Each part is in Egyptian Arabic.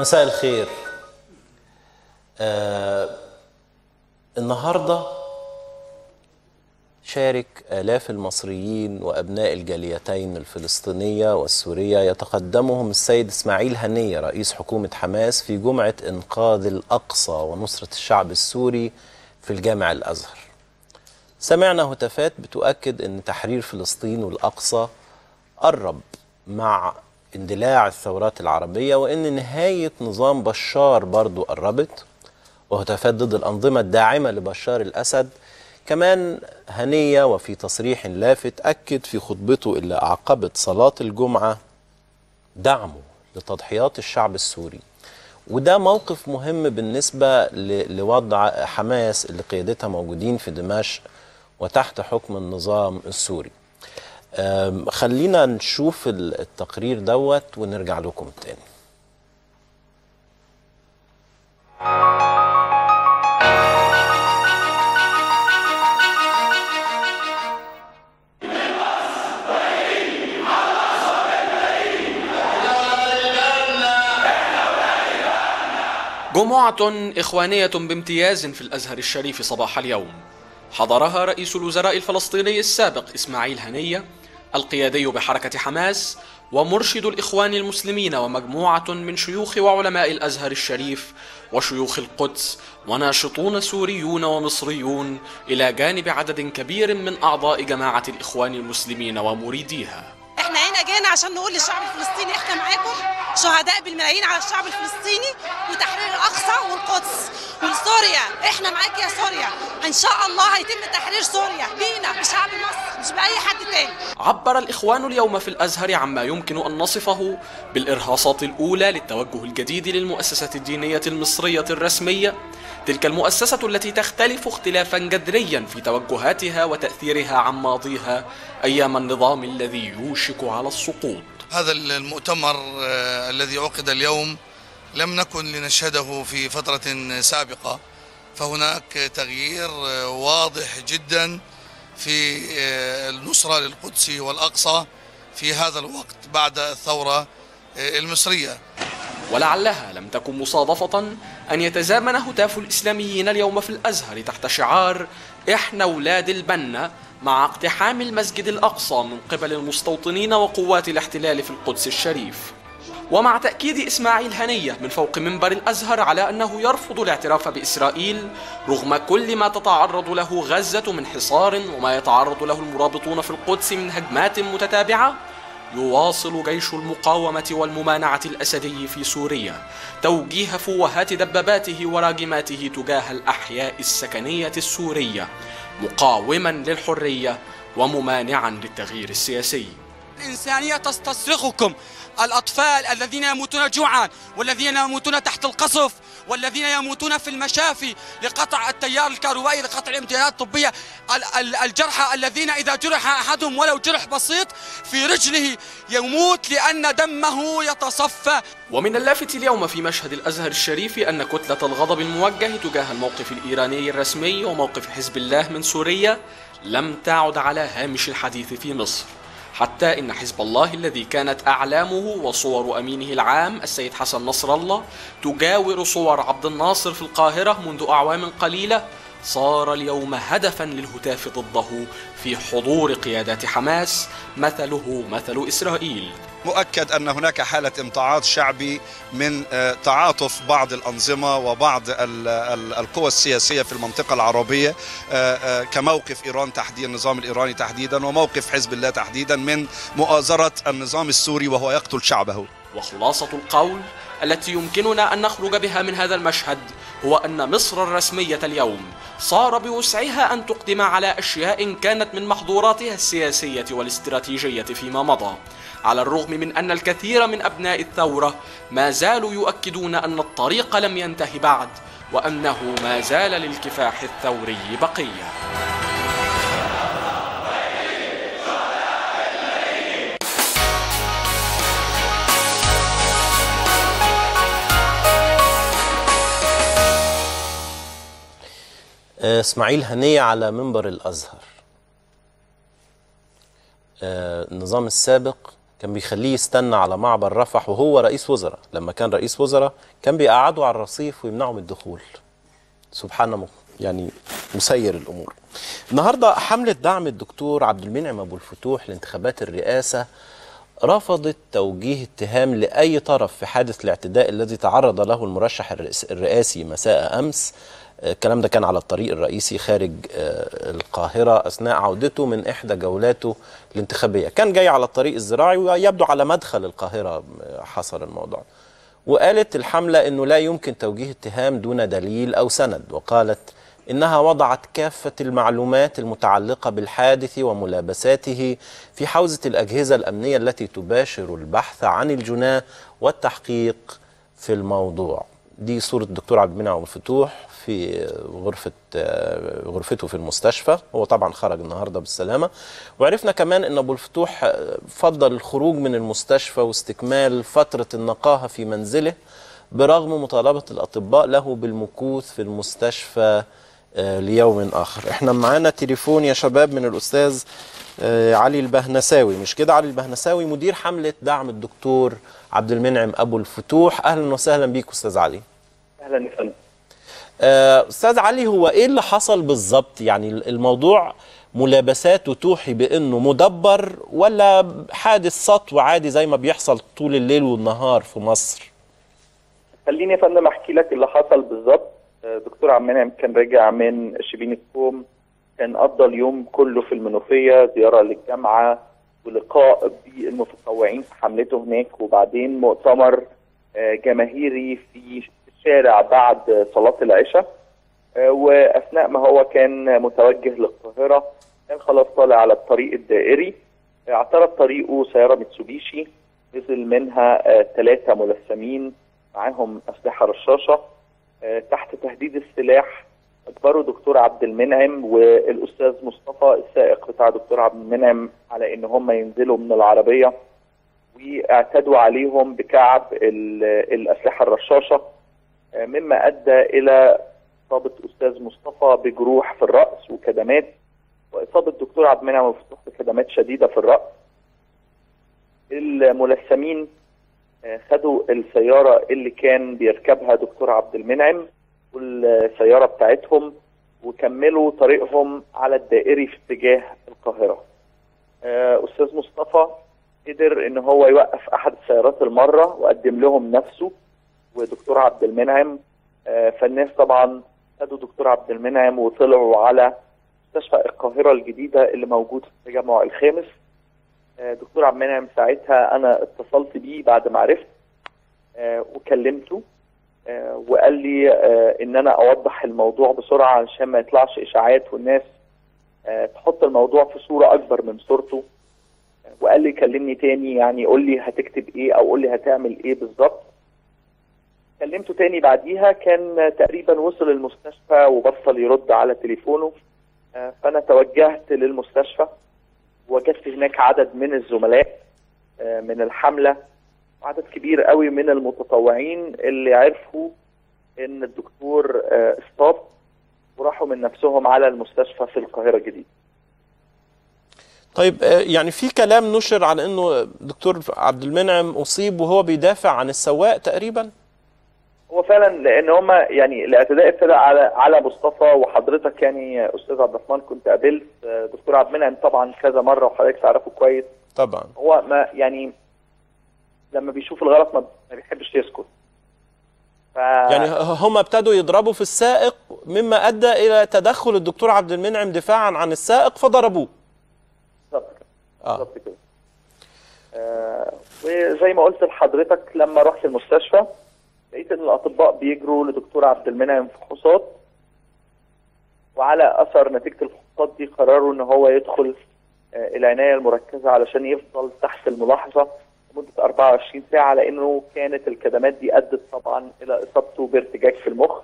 مساء الخير آه النهارده شارك آلاف المصريين وأبناء الجاليتين الفلسطينية والسورية يتقدمهم السيد إسماعيل هنية رئيس حكومة حماس في جمعة إنقاذ الأقصى ونصرة الشعب السوري في الجامع الأزهر سمعنا هتافات بتؤكد أن تحرير فلسطين والأقصى قرب مع اندلاع الثورات العربية وأن نهاية نظام بشار برضو قربت وهتافات ضد الأنظمة الداعمة لبشار الأسد كمان هنية وفي تصريح لافت أكد في خطبته اللي أعقبت صلاة الجمعة دعمه لتضحيات الشعب السوري وده موقف مهم بالنسبة ل- لوضع حماس اللي قيادتها موجودين في دمشق وتحت حكم النظام السوري أم، خلينا نشوف ال- التقرير دوت ونرجع لكم تاني جمعة إخوانية بامتياز في الأزهر الشريف صباح اليوم حضرها رئيس الوزراء الفلسطيني السابق إسماعيل هنية القيادي بحركة حماس ومرشد الإخوان المسلمين ومجموعة من شيوخ وعلماء الأزهر الشريف وشيوخ القدس وناشطون سوريون ومصريون إلى جانب عدد كبير من أعضاء جماعة الإخوان المسلمين ومريديها احنا هنا جينا عشان نقول للشعب الفلسطيني احنا معاكم شهداء بالملايين على الشعب الفلسطيني وتحرير الاقصى والقدس وسوريا احنا معاك يا سوريا ان شاء الله هيتم تحرير سوريا بينا بشعب مصر مش باي حد تاني عبر الإخوان اليوم في الأزهر عما يمكن أن نصفه بالإرهاصات الأولى للتوجه الجديد للمؤسسة الدينية المصرية الرسمية تلك المؤسسة التي تختلف اختلافا جذريا في توجهاتها وتأثيرها عن ماضيها أيام النظام الذي يوشك على السقوط هذا المؤتمر آه، الذي عقد اليوم لم نكن لنشهده في فترة سابقة فهناك تغيير آه، واضح جدا في آه، النصرة للقدس والأقصى في هذا الوقت بعد الثورة آه، المصرية ولعلها لم تكن مصادفة أن يتزامن هتاف الإسلاميين اليوم في الأزهر تحت شعار إحنا ولاد البنا مع اقتحام المسجد الأقصى من قبل المستوطنين وقوات الاحتلال في القدس الشريف ومع تأكيد إسماعيل هنية من فوق منبر الأزهر على أنه يرفض الاعتراف بإسرائيل رغم كل ما تتعرض له غزة من حصار وما يتعرض له المرابطون في القدس من هجمات متتابعة يواصل جيش المقاومة والممانعة الأسدي في سوريا توجيه فوهات دباباته وراجماته تجاه الأحياء السكنية السورية مقاوما للحرية وممانعا للتغيير السياسي الإنسانية تستصرخكم الأطفال الذين يموتون جوعا والذين يموتون تحت القصف والذين يموتون في المشافي لقطع التيار الكهربائي لقطع الامتدادات الطبية ال- ال- الجرحى الذين إذا جرح أحدهم ولو جرح بسيط في رجله يموت لأن دمه يتصفى ومن اللافت اليوم في مشهد الأزهر الشريف أن كتلة الغضب الموجه تجاه الموقف الإيراني الرسمي وموقف حزب الله من سوريا لم تعد على هامش الحديث في مصر حتى إن حزب الله الذي كانت أعلامه وصور أمينه العام السيد حسن نصر الله تجاور صور عبد الناصر في القاهرة منذ أعوام قليلة صار اليوم هدفا للهتاف ضده في حضور قيادات حماس مثله مثل إسرائيل مؤكد ان هناك حاله امتعاض شعبي من آه، تعاطف بعض الانظمه وبعض ال- ال- القوى السياسيه في المنطقه العربيه آه، آه، كموقف ايران تحديدا النظام الايراني تحديدا وموقف حزب الله تحديدا من مؤازره النظام السوري وهو يقتل شعبه وخلاصة القول التي يمكننا أن نخرج بها من هذا المشهد هو أن مصر الرسمية اليوم صار بوسعها أن تقدم على أشياء كانت من محظوراتها السياسية والاستراتيجية فيما مضى على الرغم من أن الكثير من أبناء الثورة ما زالوا يؤكدون أن الطريق لم ينتهي بعد وأنه ما زال للكفاح الثوري بقيه آه، اسماعيل هنية على منبر الأزهر آه، النظام السابق كان بيخليه يستنى على معبر رفح وهو رئيس وزراء لما كان رئيس وزراء كان بيقعدوا على الرصيف ويمنعوا من الدخول سبحان م- يعني مسير الامور النهارده حمله دعم الدكتور عبد المنعم ابو الفتوح لانتخابات الرئاسه رفضت توجيه اتهام لاي طرف في حادث الاعتداء الذي تعرض له المرشح الرئيس- الرئاسي مساء امس آه، الكلام ده كان على الطريق الرئيسي خارج آه، القاهره اثناء عودته من احدى جولاته الانتخابيه كان جاي على الطريق الزراعي ويبدو على مدخل القاهره آه، حصل الموضوع وقالت الحملة أنه لا يمكن توجيه اتهام دون دليل أو سند وقالت إنها وضعت كافة المعلومات المتعلقة بالحادث وملابساته في حوزة الأجهزة الأمنية التي تباشر البحث عن الجناه والتحقيق في الموضوع دي صورة الدكتور عبد المنعم أبو الفتوح في غرفة آه، غرفته في المستشفى هو طبعا خرج النهاردة بالسلامة وعرفنا كمان أن أبو الفتوح آه، فضل الخروج من المستشفى واستكمال فترة النقاهة في منزله برغم مطالبة الأطباء له بالمكوث في المستشفى آه، ليوم آخر احنا معانا تليفون يا شباب من الأستاذ آه، علي البهنساوي مش كده علي البهنساوي مدير حملة دعم الدكتور عبد المنعم أبو الفتوح أهلا وسهلا بيك أستاذ علي اهلا يا فندم آه، استاذ علي هو ايه اللي حصل بالظبط يعني الموضوع ملابساته توحي بانه مدبر ولا حادث سطو عادي زي ما بيحصل طول الليل والنهار في مصر خليني يا فندم احكي لك اللي حصل بالظبط آه، دكتور عبد المنعم كان راجع من شبين الكوم كان قضى اليوم كله في المنوفيه زياره للجامعه ولقاء بالمتطوعين في حملته هناك وبعدين مؤتمر آه، جماهيري في الشارع بعد صلاه العشاء آه، واثناء ما هو كان متوجه للقاهره كان خلاص طالع على الطريق الدائري آه، اعترض طريقه سياره ميتسوبيشي نزل منها ثلاثه ملثمين معاهم اسلحه رشاشه آه، تحت تهديد السلاح اجبروا دكتور عبد المنعم والاستاذ مصطفى السائق بتاع دكتور عبد المنعم على ان هم ينزلوا من العربيه واعتدوا عليهم بكعب ال- الاسلحه الرشاشه آه، مما ادى الى اصابه استاذ مصطفى بجروح في الراس وكدمات واصابه دكتور عبد المنعم مفتوح بكدمات شديده في الراس الملثمين آه، خدوا السيارة اللي كان بيركبها دكتور عبد المنعم والسيارة بتاعتهم وكملوا طريقهم على الدائري في اتجاه القاهرة آه، أستاذ مصطفى قدر إن هو يوقف أحد السيارات المرة وقدم لهم نفسه ودكتور عبد المنعم آه، فالناس طبعا خدوا دكتور عبد المنعم وطلعوا على مستشفى القاهرة الجديدة اللي موجود في التجمع الخامس آه، دكتور عبد المنعم ساعتها انا اتصلت بيه بعد ما عرفت آه، وكلمته آه، وقال لي آه، ان انا اوضح الموضوع بسرعه علشان ما يطلعش اشاعات والناس آه، تحط الموضوع في صوره اكبر من صورته آه، وقال لي كلمني تاني يعني قول لي هتكتب ايه او قول لي هتعمل ايه بالظبط كلمته تاني بعديها كان تقريبا وصل المستشفى وبطل يرد على تليفونه آه، فانا توجهت للمستشفى وجدت هناك عدد من الزملاء آه، من الحملة عدد كبير قوي من المتطوعين اللي عرفوا ان الدكتور آه، اصاب وراحوا من نفسهم على المستشفى في القاهرة الجديدة طيب آه، يعني في كلام نشر على انه دكتور عبد المنعم اصيب وهو بيدافع عن السواق تقريبا هو فعلا لان هم يعني الاعتداء ابتدى على على مصطفى وحضرتك يعني استاذ عبد الرحمن كنت قابلت آه، دكتور عبد المنعم طبعا كذا مره وحضرتك تعرفه كويس طبعا هو ما يعني لما بيشوف الغلط ما ما بيحبش يسكت ف... يعني هم ابتدوا يضربوا في السائق مما ادى الى تدخل الدكتور عبد المنعم دفاعا عن السائق فضربوه بالظبط كده اه بالظبط كده آه وزي ما قلت لحضرتك لما رحت المستشفى لقيت ان الاطباء بيجروا لدكتور عبد المنعم فحوصات وعلى اثر نتيجه الفحوصات دي قرروا ان هو يدخل آه العنايه المركزه علشان يفضل تحت الملاحظه لمده 24 ساعه لانه كانت الكدمات دي ادت طبعا الى اصابته بارتجاج في المخ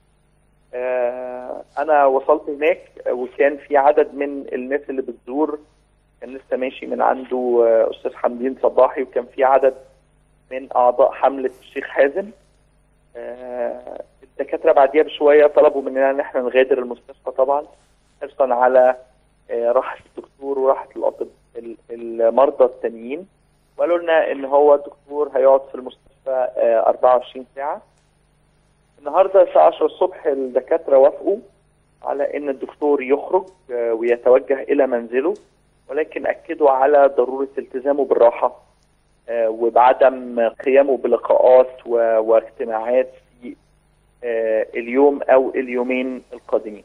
آه انا وصلت هناك وكان في عدد من الناس اللي بتزور كان لسه ماشي من عنده آه، استاذ حمدين صباحي وكان في عدد من اعضاء حمله الشيخ حازم آه، الدكاتره بعديها بشويه طلبوا مننا ان احنا نغادر المستشفى طبعا حرصا على آه، راحه الدكتور وراحه الأطب ال- المرضى التانيين وقالوا لنا ان هو الدكتور هيقعد في المستشفى آه، 24 ساعه النهارده الساعه 10 الصبح الدكاتره وافقوا على ان الدكتور يخرج آه، ويتوجه الى منزله ولكن اكدوا على ضروره التزامه بالراحه آه، وبعدم قيامه بلقاءات و- واجتماعات في آه، اليوم او اليومين القادمين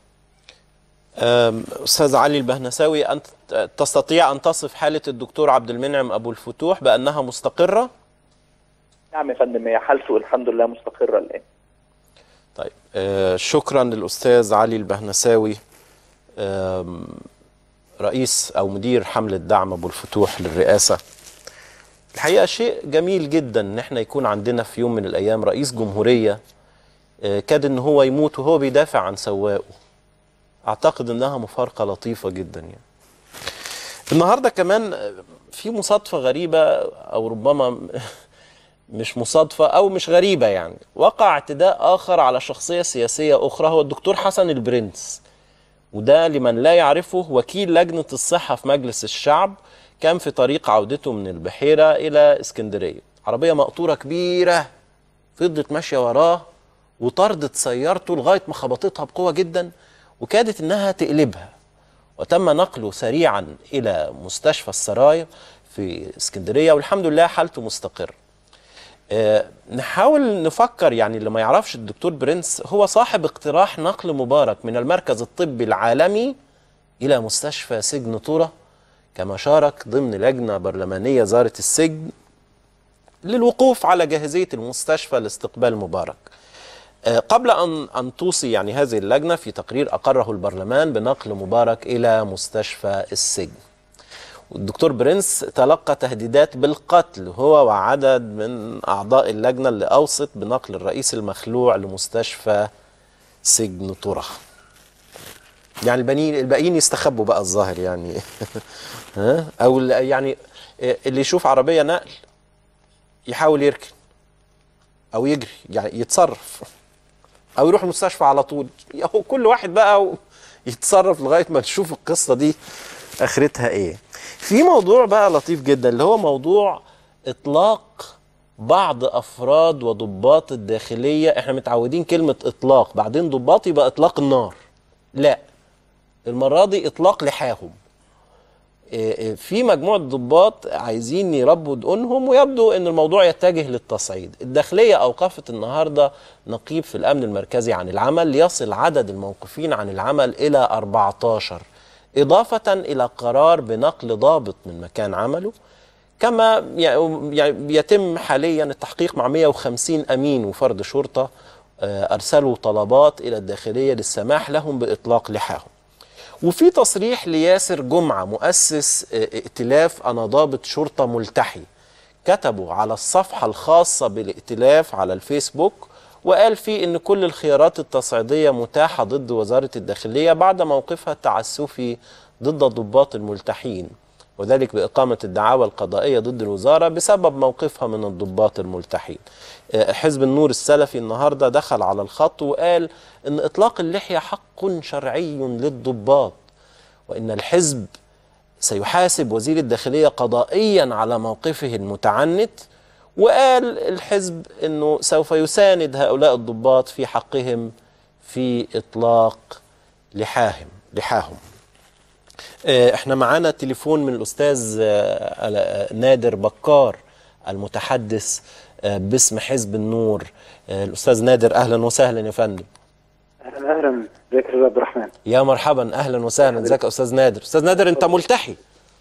أم، أستاذ علي البهنساوي أنت تستطيع أن تصف حالة الدكتور عبد المنعم أبو الفتوح بأنها مستقرة؟ نعم يا فندم هي حالته الحمد لله مستقره الان طيب آه، شكرا للأستاذ علي البهنساوي آم، رئيس أو مدير حملة دعم أبو الفتوح للرئاسة الحقيقة شيء جميل جدا إن احنا يكون عندنا في يوم من الأيام رئيس جمهورية آه، كاد إن هو يموت وهو بيدافع عن سواقه أعتقد إنها مفارقة لطيفة جدا يعني النهاردة كمان آه، في مصادفة غريبة أو ربما مش مصادفة أو مش غريبة يعني وقع اعتداء آخر على شخصية سياسية أخرى هو الدكتور حسن البرنس وده لمن لا يعرفه وكيل لجنة الصحة في مجلس الشعب كان في طريق عودته من البحيرة إلى اسكندرية عربية مقطورة كبيرة فضلت ماشية وراه وطردت سيارته لغاية ما خبطتها بقوة جدا وكادت إنها تقلبها وتم نقله سريعا إلى مستشفى السرايا في اسكندرية والحمد لله حالته مستقرة آه، نحاول نفكر يعني اللي ما يعرفش الدكتور برنس هو صاحب اقتراح نقل مبارك من المركز الطبي العالمي إلى مستشفى سجن طرة كما شارك ضمن لجنة برلمانية زارت السجن للوقوف على جاهزية المستشفى لاستقبال مبارك آه، قبل أن أن توصي يعني هذه اللجنة في تقرير أقره البرلمان بنقل مبارك إلى مستشفى السجن والدكتور برنس تلقى تهديدات بالقتل هو وعدد من أعضاء اللجنة اللي أوصت بنقل الرئيس المخلوع لمستشفى سجن طرة يعني البنين الباقيين يستخبوا بقى الظاهر يعني ها او ال- يعني اللي يشوف عربيه نقل يحاول يركن او يجري يعني يتصرف او يروح المستشفى على طول هو كل واحد بقى و- يتصرف لغايه ما تشوف القصه دي اخرتها ايه في موضوع بقى لطيف جدا اللي هو موضوع اطلاق بعض افراد وضباط الداخليه احنا متعودين كلمه اطلاق بعدين ضباط يبقى اطلاق النار لا المره دي اطلاق لحاهم إيه إيه في مجموعه ضباط عايزين يربوا دقونهم ويبدو ان الموضوع يتجه للتصعيد الداخليه اوقفت النهارده نقيب في الامن المركزي عن العمل ليصل عدد الموقوفين عن العمل الى 14 اضافه الى قرار بنقل ضابط من مكان عمله كما ي- يعني يتم حاليا التحقيق مع 150 امين وفرد شرطه آه، ارسلوا طلبات الى الداخليه للسماح لهم باطلاق لحاهم وفي تصريح لياسر جمعة مؤسس آه، ائتلاف أنا ضابط شرطة ملتحي كتبوا على الصفحة الخاصة بالائتلاف على الفيسبوك وقال فيه إن كل الخيارات التصعيدية متاحة ضد وزارة الداخلية بعد موقفها التعسفي ضد الضباط الملتحين وذلك بإقامة الدعاوى القضائية ضد الوزارة بسبب موقفها من الضباط الملتحين آه، حزب النور السلفي النهاردة دخل على الخط وقال إن إطلاق اللحية حق شرعي للضباط وإن الحزب سيحاسب وزير الداخلية قضائيا على موقفه المتعنت وقال الحزب أنه سوف يساند هؤلاء الضباط في حقهم في إطلاق لحاهم لحاهم آه، احنا معانا تليفون من الأستاذ آه، آه، نادر بكار المتحدث آه، باسم حزب النور آه، الأستاذ نادر أهلا وسهلا يا فندم اهلا اهلا ازيك يا استاذ عبد الرحمن يا مرحبا أهلا وسهلا ازيك يا أستاذ نادر أستاذ نادر أنت ملتحي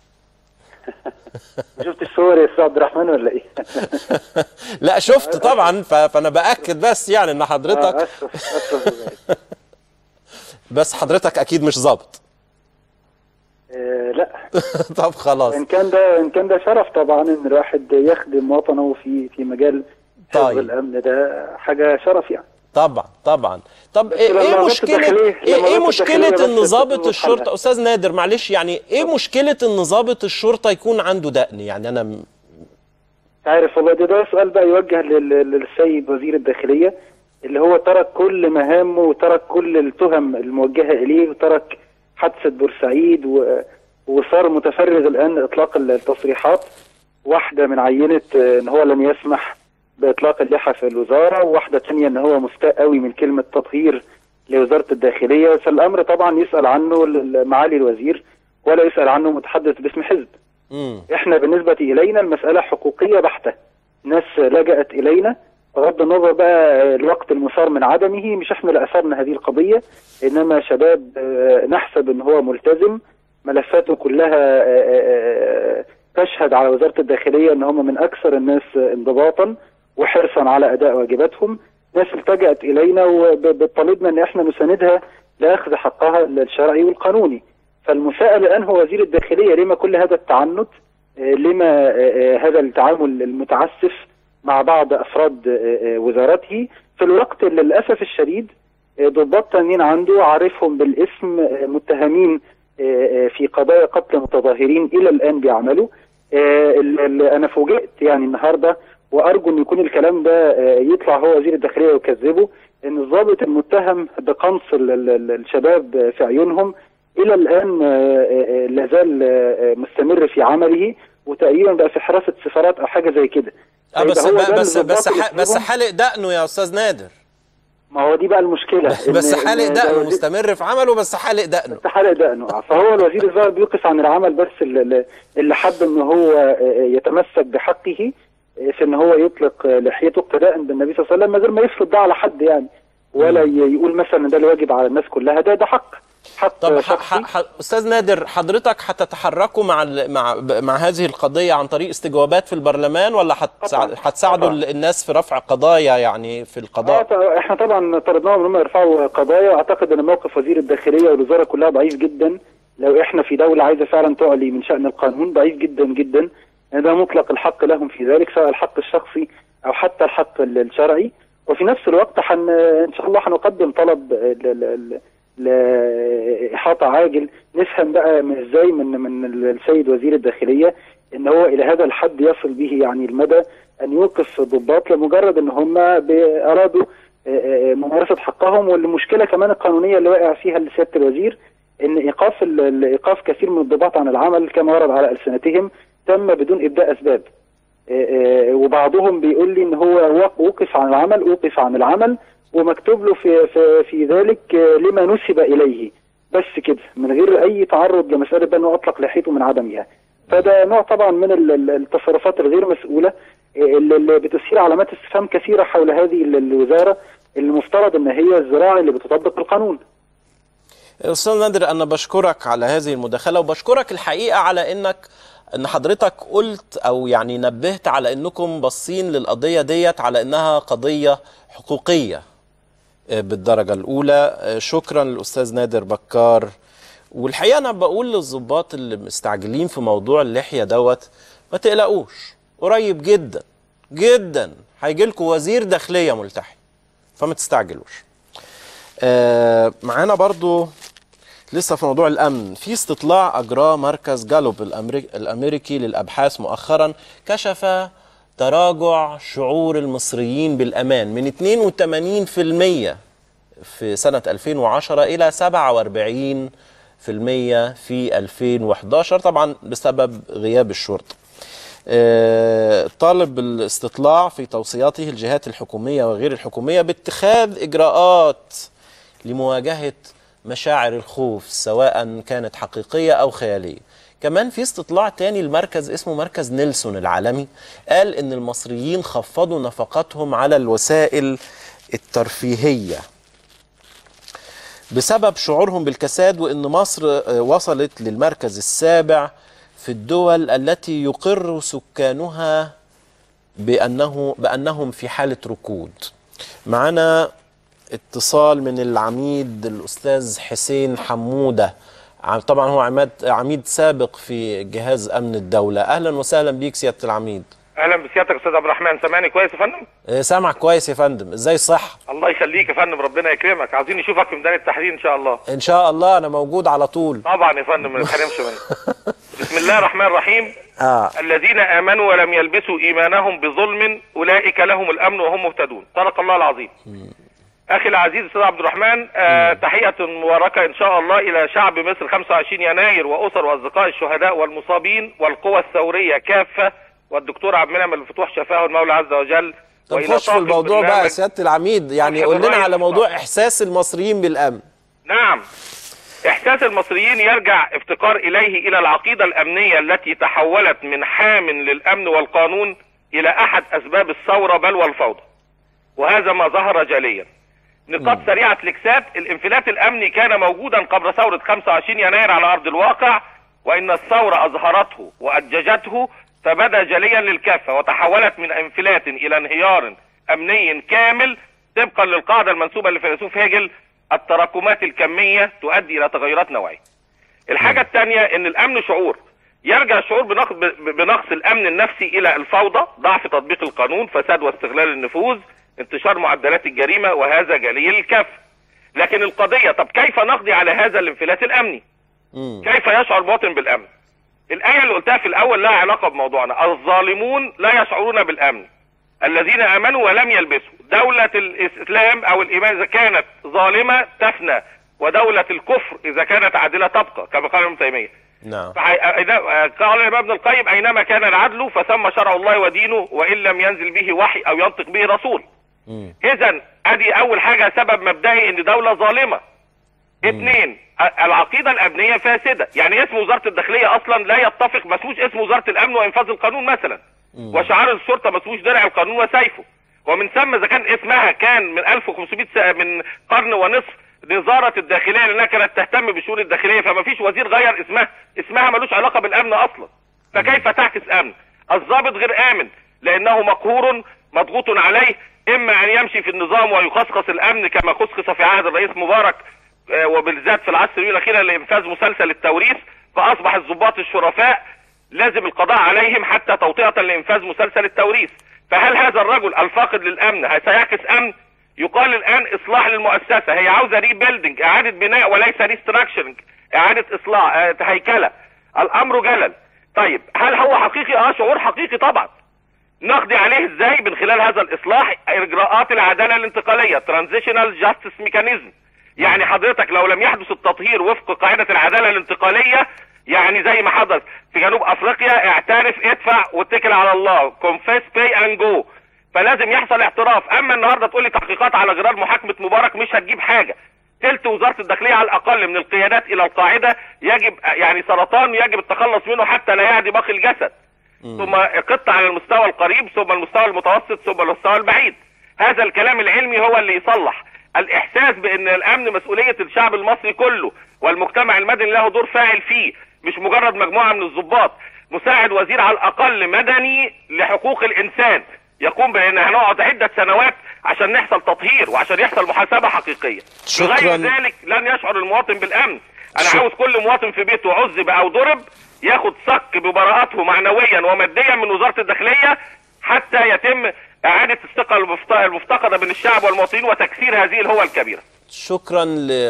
شفت الصور يا استاذ عبد الرحمن ولا ايه؟ لا شفت طبعا ف- فانا باكد بس يعني ان آه، حضرتك اسف اسف بس حضرتك اكيد مش ظابط آه، لا طب خلاص ان كان ده ان كان ده شرف طبعا ان الواحد يخدم وطنه في في مجال حفظ طيب. الامن ده حاجه شرف يعني طبعا طبعا طب بس ايه لما ايه ضبط مشكله الداخلية- ايه, لما إيه ضبط مشكله الداخلية ان بس ضابط تكون الشرطه محلة. استاذ نادر معلش يعني ايه مشكله ان ضابط الشرطه يكون عنده دقن يعني انا م- مش عارف والله ده ده سؤال بقى يوجه لل- للسيد وزير الداخليه اللي هو ترك كل مهامه وترك كل التهم الموجهه اليه وترك حادثه بورسعيد و... وصار متفرغ الان لاطلاق التصريحات واحده من عينه آه، ان هو لم يسمح باطلاق اللحى في الوزاره وواحده ثانيه ان هو مستاء قوي من كلمه تطهير لوزاره الداخليه فالامر طبعا يسال عنه ال- معالي الوزير ولا يسال عنه متحدث باسم حزب مم. احنا بالنسبه الينا المساله حقوقيه بحته ناس لجأت الينا بغض النظر بقى الوقت المثار من عدمه مش احنا اللي اثرنا هذه القضيه انما شباب آه، نحسب ان هو ملتزم ملفاته كلها آه، آه، تشهد على وزاره الداخليه ان هم من اكثر الناس انضباطا وحرصا على اداء واجباتهم ناس التجأت الينا وبطالبنا ان احنا نساندها لاخذ حقها الشرعي والقانوني فالمساءل الان هو وزير الداخليه لما كل هذا التعنت آه، لما آه، آه، هذا التعامل المتعسف مع بعض افراد آه، آه، وزارته في الوقت اللي للاسف الشديد آه، ضباط تانيين عنده عارفهم بالاسم آه، متهمين آه، آه، في قضايا قتل متظاهرين الى الان بيعملوا آه، ال- ال- انا فوجئت يعني النهارده وارجو ان يكون الكلام ده آه، يطلع هو وزير الداخليه ويكذبه ان الضابط المتهم بقنص ال- ال- ال- الشباب آه، في عيونهم الى الان آه، آه، آه، لازال آه، آه، مستمر في عمله وتقريبا بقى في حراسه سفارات او حاجه زي كده اه فيبقى بس هو ده بس الضباط بس اللي ح- بس اسمهم- حالق دقنه يا استاذ نادر ما هو دي بقى المشكله إن- بس إن حالق ده دقنه وزير- مستمر في عمله بس حالق دقنه بس حالق دقنه آه، فهو الوزير الظاهر بيوقف عن العمل بس اللي, اللي حب ان هو آه، يتمسك بحقه آه، في ان هو يطلق آه، لحيته اقتداء بالنبي صلى الله عليه وسلم من غير ما يفرض ده على حد يعني ولا ي- يقول مثلا إن ده الواجب على الناس كلها ده ده حق حق طب ح- شخصي ح- ح- استاذ نادر حضرتك هتتحركوا مع ال- مع ب- مع هذه القضيه عن طريق استجوابات في البرلمان ولا هتساعد- طبعاً. هتساعدوا طبعاً. ال- الناس في رفع قضايا يعني في اه القضاء ط- احنا طبعا طردناهم ان هم يرفعوا قضايا واعتقد ان موقف وزير الداخليه والوزاره كلها ضعيف جدا لو احنا في دوله عايزه فعلا تعلي من شان القانون ضعيف جدا جدا يعني ده مطلق الحق لهم في ذلك سواء الحق الشخصي او حتى الحق ال- الشرعي وفي نفس الوقت حن ان شاء الله هنقدم طلب ل- ل- ل- لاحاطه عاجل نفهم بقى من ازاي من من السيد وزير الداخليه ان هو الى هذا الحد يصل به يعني المدى ان يوقف ضباط لمجرد ان هم ب- ارادوا آه، آه، ممارسه حقهم والمشكله كمان القانونيه اللي واقع فيها سياده الوزير ان ايقاف ال- ال- ايقاف كثير من الضباط عن العمل كما ورد على السنتهم تم بدون ابداء اسباب آه، آه، وبعضهم بيقول لي ان هو وق- وقف عن العمل وقف عن العمل ومكتوب له في في, في ذلك آه، لما نسب اليه بس كده من غير اي تعرض لمساله بقى انه اطلق لحيته من عدمها فده نوع طبعا من ال- ال- التصرفات الغير مسؤوله آه، اللي اللي بتثير علامات استفهام كثيره حول هذه ال- الوزاره اللي المفترض ان هي الذراع اللي بتطبق القانون استاذ نادر انا بشكرك على هذه المداخله وبشكرك الحقيقه على انك ان حضرتك قلت او يعني نبهت على انكم باصين للقضيه ديت على انها قضيه حقوقيه آه، بالدرجه الاولى آه، شكرا للاستاذ نادر بكار والحقيقه انا بقول للظباط اللي مستعجلين في موضوع اللحيه دوت ما تقلقوش قريب جدا جدا هيجي لكم وزير داخليه ملتحي فما تستعجلوش آه، معانا برضو لسه في موضوع الامن في استطلاع اجراه مركز جالوب الأمريك الامريكي للابحاث مؤخرا كشف تراجع شعور المصريين بالامان من 82% في سنه 2010 الى 47% في 2011 طبعا بسبب غياب الشرطه آه، طالب الاستطلاع في توصياته الجهات الحكوميه وغير الحكوميه باتخاذ اجراءات لمواجهه مشاعر الخوف سواء كانت حقيقيه او خياليه. كمان في استطلاع تاني المركز اسمه مركز نيلسون العالمي قال ان المصريين خفضوا نفقاتهم على الوسائل الترفيهيه بسبب شعورهم بالكساد وان مصر آه، وصلت للمركز السابع في الدول التي يقر سكانها بانه بانهم في حاله ركود. معنا اتصال من العميد الاستاذ حسين حموده ع- طبعا هو عماد عميد سابق في جهاز امن الدوله اهلا وسهلا بيك سياده العميد اهلا بسيادتك استاذ عبد الرحمن سامعني كويس يا فندم آه، سامعك كويس يا فندم ازاي صح الله يخليك يا فندم ربنا يكرمك عاوزين نشوفك في ميدان التحرير ان شاء الله ان شاء الله انا موجود على طول طبعا يا فندم ما نتحرمش منك بسم الله الرحمن الرحيم اه الذين امنوا ولم يلبسوا ايمانهم بظلم اولئك لهم الامن وهم مهتدون صدق الله العظيم اخي العزيز استاذ عبد الرحمن آه تحيه مباركه ان شاء الله الى شعب مصر 25 يناير واسر واصدقاء الشهداء والمصابين والقوى الثوريه كافه والدكتور عبد المنعم الفتوح شفاه المولى عز وجل طب وإلى خش في طاقم الموضوع بقى برنامج- يا سياده العميد يعني صاحب قول لنا الرأي على موضوع المطلق. احساس المصريين بالامن نعم احساس المصريين يرجع افتقار اليه الى العقيده الامنيه التي تحولت من حام للامن والقانون الى احد اسباب الثوره بل والفوضى وهذا ما ظهر جليا نقاط سريعه الاكسات الانفلات الامني كان موجودا قبل ثوره 25 يناير على ارض الواقع وان الثوره اظهرته واججته فبدا جليا للكافه وتحولت من انفلات الى انهيار امني كامل طبقا للقاعده المنسوبه لفيلسوف هيجل التراكمات الكميه تؤدي الى تغيرات نوعيه. الحاجه الثانيه ان الامن شعور يرجع الشعور بنقص بنقص الامن النفسي الى الفوضى، ضعف تطبيق القانون، فساد واستغلال النفوذ، انتشار معدلات الجريمه وهذا جلي للكافه. لكن القضيه طب كيف نقضي على هذا الانفلات الامني؟ مم. كيف يشعر المواطن بالامن؟ الايه اللي قلتها في الاول لها علاقه بموضوعنا، الظالمون لا يشعرون بالامن. الذين امنوا ولم يلبسوا، دوله الاسلام او الايمان اذا كانت ظالمه تفنى، ودوله الكفر اذا كانت عادله تبقى، كما قال ابن تيميه. نعم فحي- أين- قال الامام ابن القيم اينما كان العدل فثم شرع الله ودينه وان لم ينزل به وحي او ينطق به رسول. مم. اذا ادي اول حاجه سبب مبدئي ان دوله ظالمه. اثنين ا- العقيده الامنيه فاسده، يعني اسم وزاره الداخليه اصلا لا يتفق ما اسموش اسم وزاره الامن وانفاذ القانون مثلا. وشعار الشرطه ما اسموش درع القانون وسيفه. ومن ثم اذا كان اسمها كان من 1500 سنه من قرن ونصف وزاره الداخليه لانها كانت تهتم بالشؤون الداخليه فما فيش وزير غير اسمها، اسمها ملوش علاقه بالامن اصلا. فكيف تعكس امن؟ الضابط غير امن لانه مقهور مضغوط عليه اما ان يمشي في النظام ويخصخص الامن كما خصخص في عهد الرئيس مبارك آه، وبالذات في العصر الاخير لانفاذ مسلسل التوريث فاصبح الضباط الشرفاء لازم القضاء عليهم حتى توطئه لانفاذ مسلسل التوريث فهل هذا الرجل الفاقد للامن هي- سيعكس امن يقال الان اصلاح للمؤسسه هي عاوزه ريبيلدنج اعاده بناء وليس ريستراكشرنج اعاده اصلاح آه، هيكله الامر جلل طيب هل هو حقيقي اه شعور حقيقي طبعا نقضي عليه ازاي من خلال هذا الاصلاح اجراءات العداله الانتقاليه ترانزيشنال جاستس ميكانيزم يعني حضرتك لو لم يحدث التطهير وفق قاعده العداله الانتقاليه يعني زي ما حدث في جنوب افريقيا اعترف ادفع واتكل على الله كونفيس باي اند جو فلازم يحصل اعتراف اما النهارده تقول لي تحقيقات على غرار محاكمه مبارك مش هتجيب حاجه تلت وزاره الداخليه على الاقل من القيادات الى القاعده يجب يعني سرطان يجب التخلص منه حتى لا يعدي باقي الجسد ثم قطة على المستوى القريب ثم المستوى المتوسط ثم المستوى البعيد هذا الكلام العلمي هو اللي يصلح الاحساس بان الامن مسؤولية الشعب المصري كله والمجتمع المدني له دور فاعل فيه مش مجرد مجموعة من الضباط مساعد وزير على الاقل مدني لحقوق الانسان يقوم بان هنقعد عدة سنوات عشان نحصل تطهير وعشان يحصل محاسبة حقيقية شكراً. بغير ذلك لن يشعر المواطن بالامن انا شك- عاوز كل مواطن في بيته عذب او ضرب ياخد صك ببراءته معنويا وماديا من وزاره الداخليه حتى يتم اعاده الثقه المفت- المفتقده بين الشعب والمواطنين وتكسير هذه الهوه الكبيره. شكرا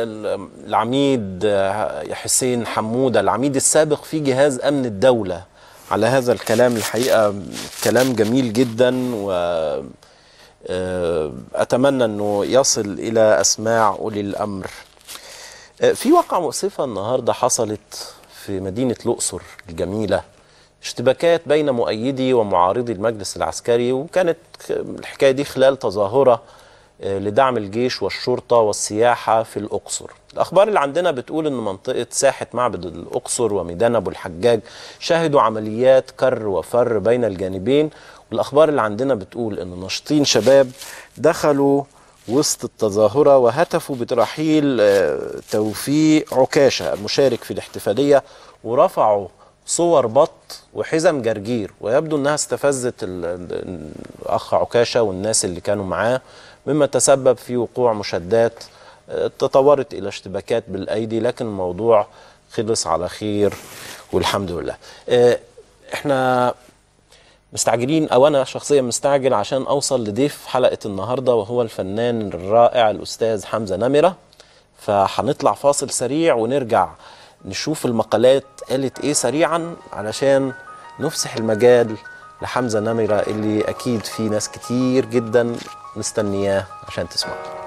للعميد حسين حمودة العميد السابق في جهاز أمن الدولة على هذا الكلام الحقيقة كلام جميل جدا و آه، أتمنى أنه يصل إلى أسماع أولي الأمر آه، في واقعة مؤسفة النهاردة حصلت في مدينة الأقصر الجميلة اشتباكات بين مؤيدي ومعارضي المجلس العسكري وكانت الحكاية دي خلال تظاهرة آه، لدعم الجيش والشرطة والسياحة في الأقصر الأخبار اللي عندنا بتقول أن منطقة ساحة معبد الأقصر وميدان أبو الحجاج شهدوا عمليات كر وفر بين الجانبين والأخبار اللي عندنا بتقول أن ناشطين شباب دخلوا وسط التظاهرة وهتفوا بترحيل آه، توفيق عكاشة المشارك في الاحتفالية ورفعوا صور بط وحزم جرجير ويبدو انها استفزت ال- ال- الاخ عكاشه والناس اللي كانوا معاه مما تسبب في وقوع مشادات آه، تطورت الى اشتباكات بالايدي لكن الموضوع خلص على خير والحمد لله. آه، احنا مستعجلين او انا شخصيا مستعجل عشان اوصل لضيف حلقه النهارده وهو الفنان الرائع الاستاذ حمزه نمره فهنطلع فاصل سريع ونرجع نشوف المقالات قالت ايه سريعا علشان نفسح المجال لحمزه نمره اللي اكيد في ناس كتير جدا مستنياه عشان تسمعه